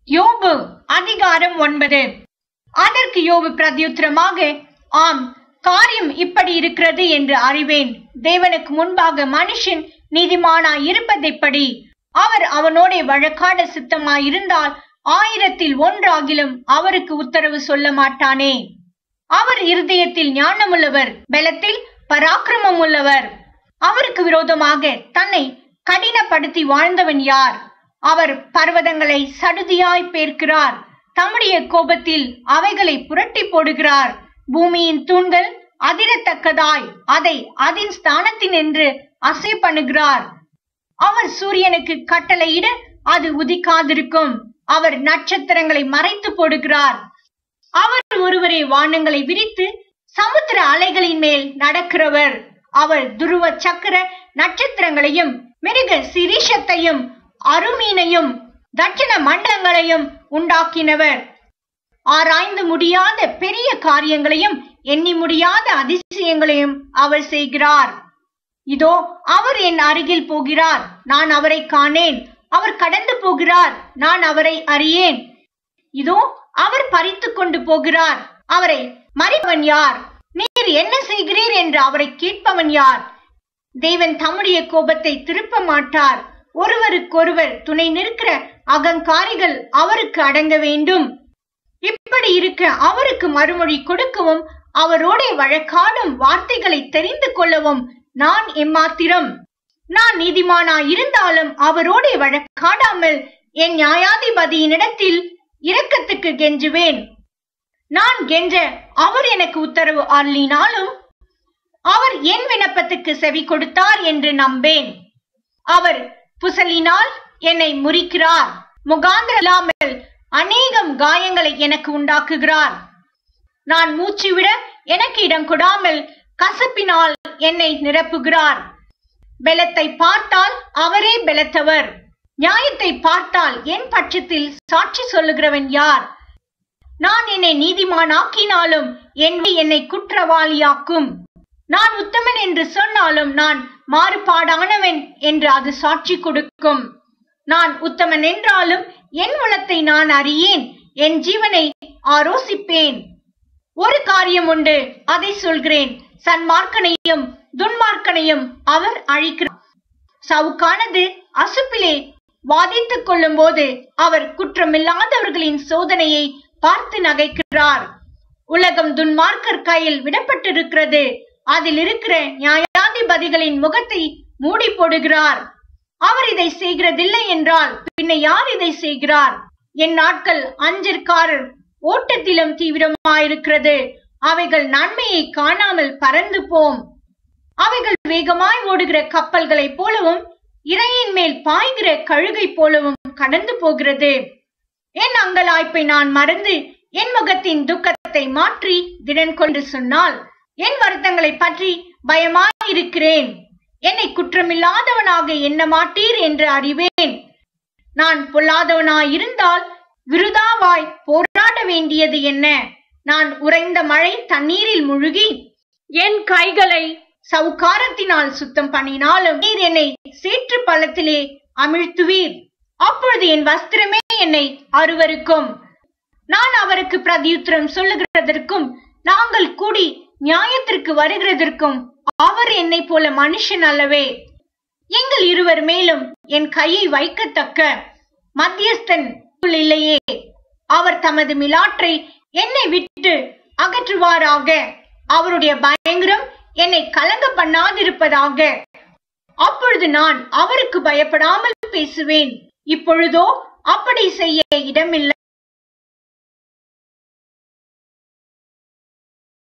யோபு அதிகாரம் ஒன்பது அதற்கு யோபு பிரதியுத்தரமாக ஆம் காரியம் இப்படி இருக்கிறது என்று அறிவேன் தேவனுக்கு முன்பாக மனுஷன் நீதிமானாய் இருப்பதெப்படி அவர் அவனோட வழக்காட சித்தமாய் இருந்தால் ஆயிரத்தில் ஒன்றாகிலும் அவருக்கு உத்தரவு சொல்ல மாட்டானே அவர் இருதயத்தில் ஞானமுள்ளவர் பலத்தில் பராக்கிரமம் உள்ளவர் அவருக்கு விரோதமாக தன்னை கடினப்படுத்தி வாழ்ந்தவன் யார் அவர் பர்வதங்களை சடுதியாய் பேர்க்கிறார் தம்முடைய கோபத்தில் அவைகளை புரட்டி போடுகிறார் பூமியின் தூண்கள் அதிரத்தக்கதாய் அதை அதன் ஸ்தானத்தினின்று அசை பண்ணுகிறார் அவர் சூரியனுக்கு கட்டளையிட அது உதிக்காதிருக்கும் அவர் நட்சத்திரங்களை மறைத்து போடுகிறார் அவர் ஒருவரே வானங்களை விரித்து சமுத்திர அலைகளின் மேல் நடக்கிறவர் அவர் துருவ சக்கர நட்சத்திரங்களையும் மிருக சிரீஷத்தையும் அருமீனையும் தட்சிண மண்டலங்களையும் உண்டாக்கினவர் ஆராய்ந்து முடியாத பெரிய காரியங்களையும் எண்ணி முடியாத அதிசயங்களையும் அவர் செய்கிறார் இதோ அவர் என் அருகில் போகிறார் நான் அவரை காணேன் அவர் கடந்து போகிறார் நான் அவரை அறியேன் இதோ அவர் பறித்து கொண்டு போகிறார் அவரை மறிப்பவன் யார் நீர் என்ன செய்கிறீர் என்று அவரை கேட்பவன் யார் தேவன் தம்முடைய கோபத்தை திருப்ப மாட்டார் ஒருவருக்கொருவர் துணை நிற்கிற அகங்காரிகள் அவருக்கு அடங்க வேண்டும் இப்படி இருக்க அவருக்கு மறுமொழி கொடுக்கவும் அவரோட வழக்காடும் வார்த்தைகளை தெரிந்து கொள்ளவும் நான் எம்மாத்திரம் நான் நீதிமானா இருந்தாலும் அவரோட வழக்காடாமல் என் நியாயாதிபதியினிடத்தில் இரக்கத்துக்கு கெஞ்சுவேன் நான் கெஞ்ச அவர் எனக்கு உத்தரவு அருளினாலும் அவர் என் விண்ணப்பத்துக்கு செவி கொடுத்தார் என்று நம்பேன் அவர் புசலினால் என்னை முறிக்கிறார் முகாந்திர இல்லாமல் அநேகம் காயங்களை எனக்கு உண்டாக்குகிறார் நான் மூச்சு விட எனக்கு இடம் கொடாமல் கசப்பினால் என்னை நிரப்புகிறார் பெலத்தை பார்த்தால் அவரே பெலத்தவர் நியாயத்தை பார்த்தால் என் பட்சத்தில் சாட்சி சொல்லுகிறவன் யார் நான் என்னை நீதிமானாக்கினாலும் என் என்னை குற்றவாளியாக்கும் நான் உத்தமன் என்று சொன்னாலும் நான் மாறுபாடானவன் என்று அது சாட்சி கொடுக்கும் நான் உத்தமன் என்றாலும் என் உளத்தை நான் அறியேன் என் ஜீவனை ஆரோசிப்பேன் ஒரு காரியம் உண்டு அதை சொல்கிறேன் சன்மார்க்கனையும் துன்மார்க்கனையும் அவர் அழிக்கிறார் சவுக்கானது அசுப்பிலே வாதித்துக் கொள்ளும் போது அவர் குற்றமில்லாதவர்களின் சோதனையை பார்த்து நகைக்கிறார் உலகம் துன்மார்க்கர் கையில் விடப்பட்டிருக்கிறது அதில் இருக்கிற நியாயாதிபதிகளின் முகத்தை மூடி போடுகிறார் அவர் இதை செய்கிறதில்லை என்றால் பின்ன யார் இதை செய்கிறார் என் நாட்கள் அஞ்சிற்காரர் ஓட்டத்திலும் தீவிரமாயிருக்கிறது அவைகள் நன்மையை காணாமல் பறந்து போம் அவைகள் வேகமாய் ஓடுகிற கப்பல்களைப் போலவும் இறையின் மேல் பாய்கிற கழுகை போலவும் கடந்து போகிறது என் அங்கலாய்ப்பை நான் மறந்து என் முகத்தின் துக்கத்தை மாற்றி திடன் கொண்டு சொன்னால் என் வருத்தங்களை பற்றி பயமாயிருக்கிறேன் என்னை குற்றமில்லாதவனாக எண்ண மாட்டீர் என்று அறிவேன் நான் பொல்லாதவனாயிருந்தால் விருதாவாய் போராட வேண்டியது என்ன நான் உறைந்த மழை தண்ணீரில் முழுகி என் கைகளை சவுக்காரத்தினால் சுத்தம் பண்ணினாலும் நீர் என்னை சேற்று பள்ளத்திலே அமிழ்த்துவீர் அப்பொழுது என் வஸ்திரமே என்னை அருவருக்கும் நான் அவருக்கு பிரதியுத்தரம் சொல்லுகிறதற்கும் நாங்கள் கூடி நியாயத்திற்கு வருகிறதற்கும் அவர் என்னை போல மனுஷன் அல்லவே எங்கள் இருவர் மேலும் என் கையை வைக்கத்தக்க மத்தியஸ்தன் இல்லையே அவர் தமது மிலாற்றை என்னை விட்டு அகற்றுவாராக அவருடைய பயங்கரம் என்னை கலங்க பண்ணாதிருப்பதாக அப்பொழுது நான் அவருக்கு பயப்படாமல் பேசுவேன் இப்பொழுதோ அப்படி செய்ய இடமில்லை